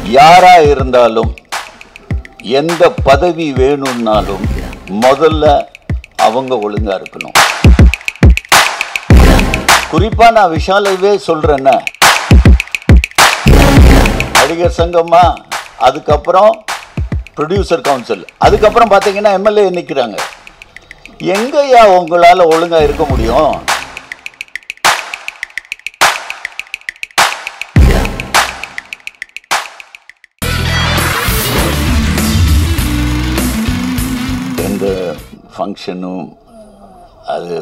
யாரா இருந்தாலும் எந்த பதவி வேணும்னாலும் முதல்ல அவங்க ஒழுங்கா இருக்கணும் குறிப்பா நான் விஷாலவே சொல்றேன்ன நடிகர் சங்கமா அதுக்கப்புறம் ப்ரொடியூசர் கவுன்சில் அதுக்கப்புறம் பார்த்தீங்கன்னா எம்எல்ஏ நிற்கிறாங்க எங்கய்யா உங்களால் ஒழுங்கா இருக்க முடியும் எந்த ஃபங்க்ஷனும் அது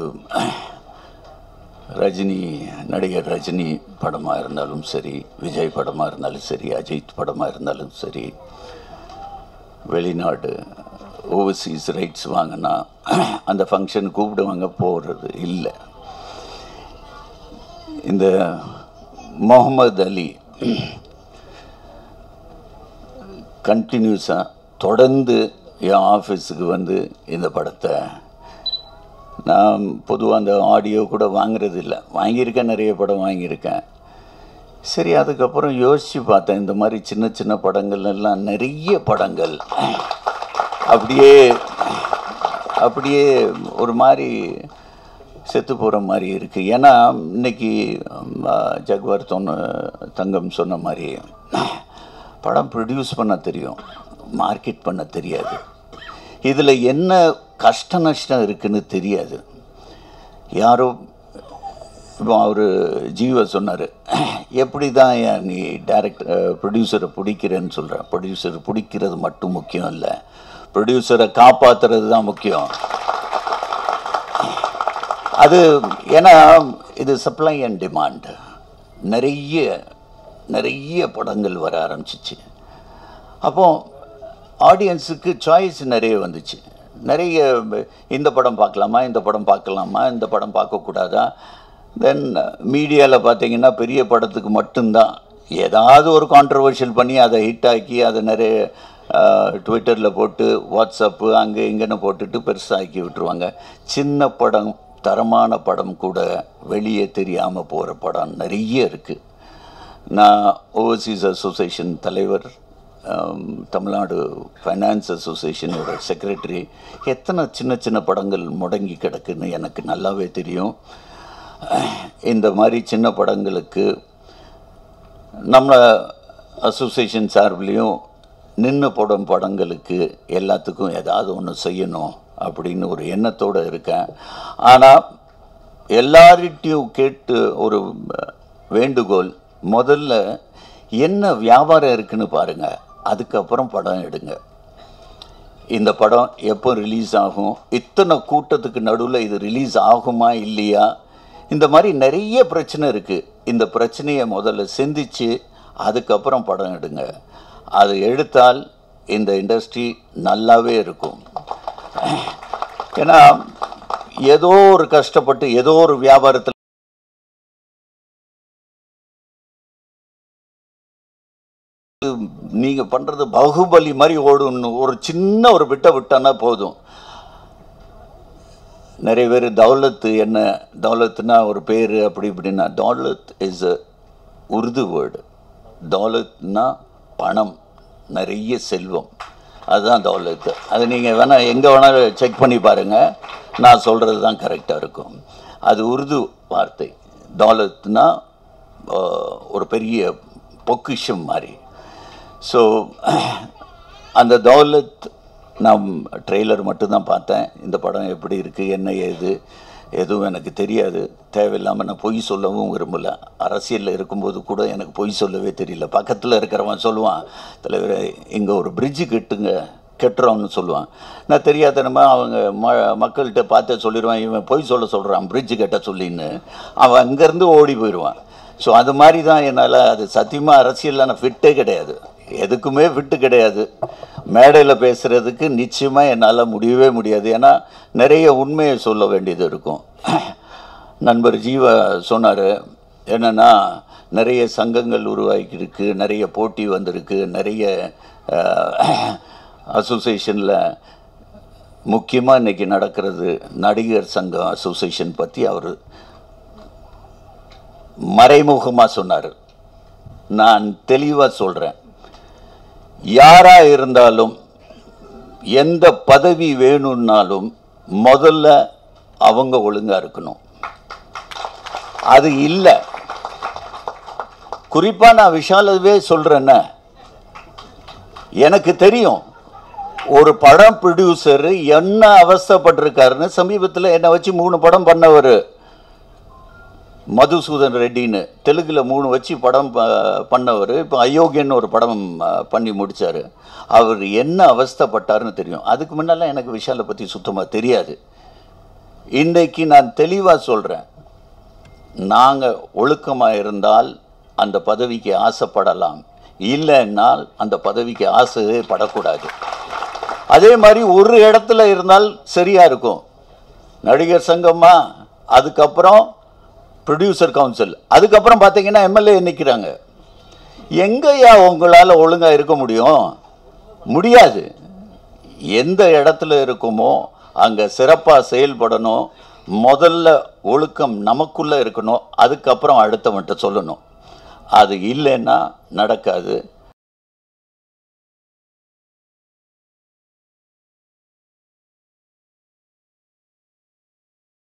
ரஜினி நடிகர் ரஜினி படமாக இருந்தாலும் சரி விஜய் படமாக இருந்தாலும் சரி அஜித் படமாக இருந்தாலும் சரி வெளிநாடு ஓவர்சீஸ் ரைட்ஸ் வாங்கினா அந்த ஃபங்க்ஷன் கூப்பிடுவாங்க போகிறது இல்லை இந்த முகமது அலி கண்டினியூஸாக தொடர்ந்து என் ஆஃபீஸுக்கு வந்து இந்த படத்தை நான் பொதுவாக அந்த ஆடியோ கூட வாங்குறது இல்லை வாங்கியிருக்கேன் நிறைய படம் வாங்கியிருக்கேன் சரி அதுக்கப்புறம் யோசித்து பார்த்தேன் இந்த மாதிரி சின்ன சின்ன படங்கள் எல்லாம் நிறைய படங்கள் அப்படியே அப்படியே ஒரு மாதிரி செத்து போகிற மாதிரி இருக்குது ஏன்னா இன்னைக்கு ம், ஜக்வர் தொன்னு தங்கம் சொன்ன மாதிரி படம் ப்ரொடியூஸ் பண்ண தெரியும் மார்க்கெட் பண்ண தெரியாது இதில் என்ன கஷ்ட நஷ்டம் இருக்குன்னு தெரியாது யாரோ இப்போ அவர் ஜீவ சொன்னார் எப்படி தான் ஏன் நீ டைரக்ட் ப்ரொடியூசரை பிடிக்கிறேன்னு சொல்கிற ப்ரொடியூசர் பிடிக்கிறது மட்டும் முக்கியம் இல்லை ப்ரொடியூசரை காப்பாற்றுறது தான் முக்கியம் அது ஏன்னா இது சப்ளை அண்ட் டிமாண்ட் நிறைய நிறைய படங்கள் வர ஆரம்பிச்சிச்சு அப்போ ஆடியன்ஸுக்கு சாய்ஸ் நிறைய வந்துச்சு நிறைய இந்த படம் பார்க்கலாமா இந்த படம் பார்க்கலாமா இந்த படம் பார்க்கக்கூடாதா தென் மீடியாவில் பார்த்தீங்கன்னா பெரிய படத்துக்கு மட்டும்தான் ஏதாவது ஒரு கான்ட்ரவர்ஷியல் பண்ணி அதை ஹிட் ஆக்கி அதை நிறைய ட்விட்டரில் போட்டு வாட்ஸ்அப்பு அங்கே இங்கேன்னு போட்டுட்டு பெருசாக்கி விட்டுருவாங்க சின்ன படம் தரமான படம் கூட வெளியே தெரியாமல் போகிற படம் நிறைய இருக்குது நான் ஓவர்சீஸ் அசோசியேஷன் தலைவர் ஆம், தமிழ்நாடு ஃபைனான்ஸ் அசோசியேஷனோட செக்ரட்டரி எத்தனை சின்ன சின்ன படங்கள் முடங்கி கிடக்குன்னு எனக்கு நல்லாவே தெரியும் இந்த மாதிரி சின்ன படங்களுக்கு நம்ம அசோசியேஷன் சார்பிலையும் நின்று போடும் படங்களுக்கு எல்லாத்துக்கும் ஏதாவது ஒன்று செய்யணும் அப்படின்னு ஒரு எண்ணத்தோடு இருக்கேன் ஆனால் எல்லார்கிட்டையும் கேட்டு ஒரு வேண்டுகோள் முதல்ல என்ன வியாபாரம் இருக்குன்னு பாருங்க அதுக்கப்புறம் படம் எடுங்க இந்த படம் எப்போ ரிலீஸ் ஆகும் இத்தனை கூட்டத்துக்கு நடுவில் இது ரிலீஸ் ஆகுமா இல்லையா இந்த மாதிரி நிறைய பிரச்சனை இருக்குது இந்த பிரச்சனையை முதல்ல சிந்திச்சு அதுக்கப்புறம் படம் எடுங்க அது எடுத்தால் இந்த இண்டஸ்ட்ரி நல்லாவே இருக்கும் ஏன்னா ஏதோ ஒரு கஷ்டப்பட்டு ஏதோ ஒரு வியாபாரத்தில் நீங்க பண்றது பாகுபலி மாதிரி ஓடும்னு ஒரு சின்ன ஒரு விட்ட விட்டனா போதும் நிறைய பேர் தௌலத்து என்ன தௌலத்துனா ஒரு பேர் அப்படி இப்படின்னா daulat is a Urdu word தௌலத்னா பணம் நிறைய செல்வம் அதுதான் தௌலத்து அது நீங்கள் வேணால் எங்கே வேணாலும் செக் பண்ணி பாருங்கள் நான் சொல்கிறது தான் கரெக்டாக இருக்கும் அது உருது வார்த்தை தௌலத்னா ஆஹ், ஒரு பெரிய பொக்கிஷம் மாதிரி ஸோ அந்த தௌலத் நான் ட்ரெய்லர் மட்டும்தான் பார்த்தேன் இந்த படம் எப்படி இருக்குது என்ன ஏது எதுவும் எனக்கு தெரியாது தேவையில்லாமல் நான் பொய் சொல்லவும் விரும்பல அரசியலில் இருக்கும்போது கூட எனக்கு பொய் சொல்லவே தெரியல பக்கத்தில் இருக்கிறவன் சொல்லுவான் தலைவர் இங்கே ஒரு பிரிட்ஜு கட்டுங்க கெட்டுறோம்னு சொல்லுவான் நான் தெரியாதனமா அவங்க ம மக்கள்கிட்ட பார்த்து சொல்லிடுவான் இவன் பொய் சொல்ல சொல்கிறான் பிரிட்ஜு கட்ட சொல்லின்னு அவன் அங்கேருந்து ஓடி போயிடுவான் ஸோ அது மாதிரி தான் என்னால் அது சத்தியமாக அரசியலில் நான் ஃபிட்டே கிடையாது எதுக்குமே ஃபிட்டு கிடையாது மேடையில் பேசுகிறதுக்கு நிச்சயமாக என்னால் முடியவே முடியாது ஏன்னா நிறைய உண்மையை சொல்ல வேண்டியது இருக்கும் நண்பர் ஜீவா சொன்னார் என்னென்னா நிறைய சங்கங்கள் உருவாக்கியிருக்கு நிறைய போட்டி வந்திருக்கு நிறைய அசோசியேஷனில் முக்கியமாக இன்றைக்கி நடக்கிறது நடிகர் சங்கம் அசோசியேஷன் பற்றி அவர் மறைமுகமாக சொன்னார் நான் தெளிவாக சொல்கிறேன் யாரா இருந்தாலும் எந்த பதவி வேணும்னாலும் முதல்ல அவங்க ஒழுங்கா இருக்கணும் அது இல்லை குறிப்பா நான் விஷாலவே சொல்றேன்ன எனக்கு தெரியும் ஒரு படம் ப்ரொடியூசர் என்ன அவஸ்தைப்பட்டிருக்காருன்னு சமீபத்தில் என்னை வச்சு மூணு படம் பண்ணவர் மதுசூதன் ரெட்டின்னு தெலுங்குல மூணு வச்சு படம் ப- பண்ணவர் இப்போ அயோக்கியன்னு ஒரு படம் அஹ், பண்ணி முடிச்சாரு அவர் என்ன அவஸ்தைப்பட்டாருன்னு தெரியும் அதுக்கு முன்னெல்லாம் எனக்கு விஷாலை பற்றி சுத்தமாக தெரியாது இன்றைக்கு நான் தெளிவாக சொல்கிறேன் நாங்கள் ஒழுக்கமாக இருந்தால் அந்த பதவிக்கு ஆசைப்படலாம் இல்லைன்னால் அந்த பதவிக்கு ஆசையே படக்கூடாது அதே மாதிரி ஒரு இடத்துல இருந்தால் சரியாக இருக்கும் நடிகர் சங்கமா அதுக்கப்புறம் ப்ரொடியூசர் கவுன்சில் அதுக்கப்புறம் பார்த்தீங்கன்னா எம்எல்ஏ நிற்கிறாங்க எங்கேயா உங்களால் ஒழுங்காக இருக்க முடியும் முடியாது எந்த இடத்துல இருக்குமோ அங்கே சிறப்பாக செயல்படணும் முதல்ல ஒழுக்கம் நமக்குள்ளே இருக்கணும் அதுக்கப்புறம் அடுத்தவன்ட்ட சொல்லணும் அது இல்லைன்னா நடக்காது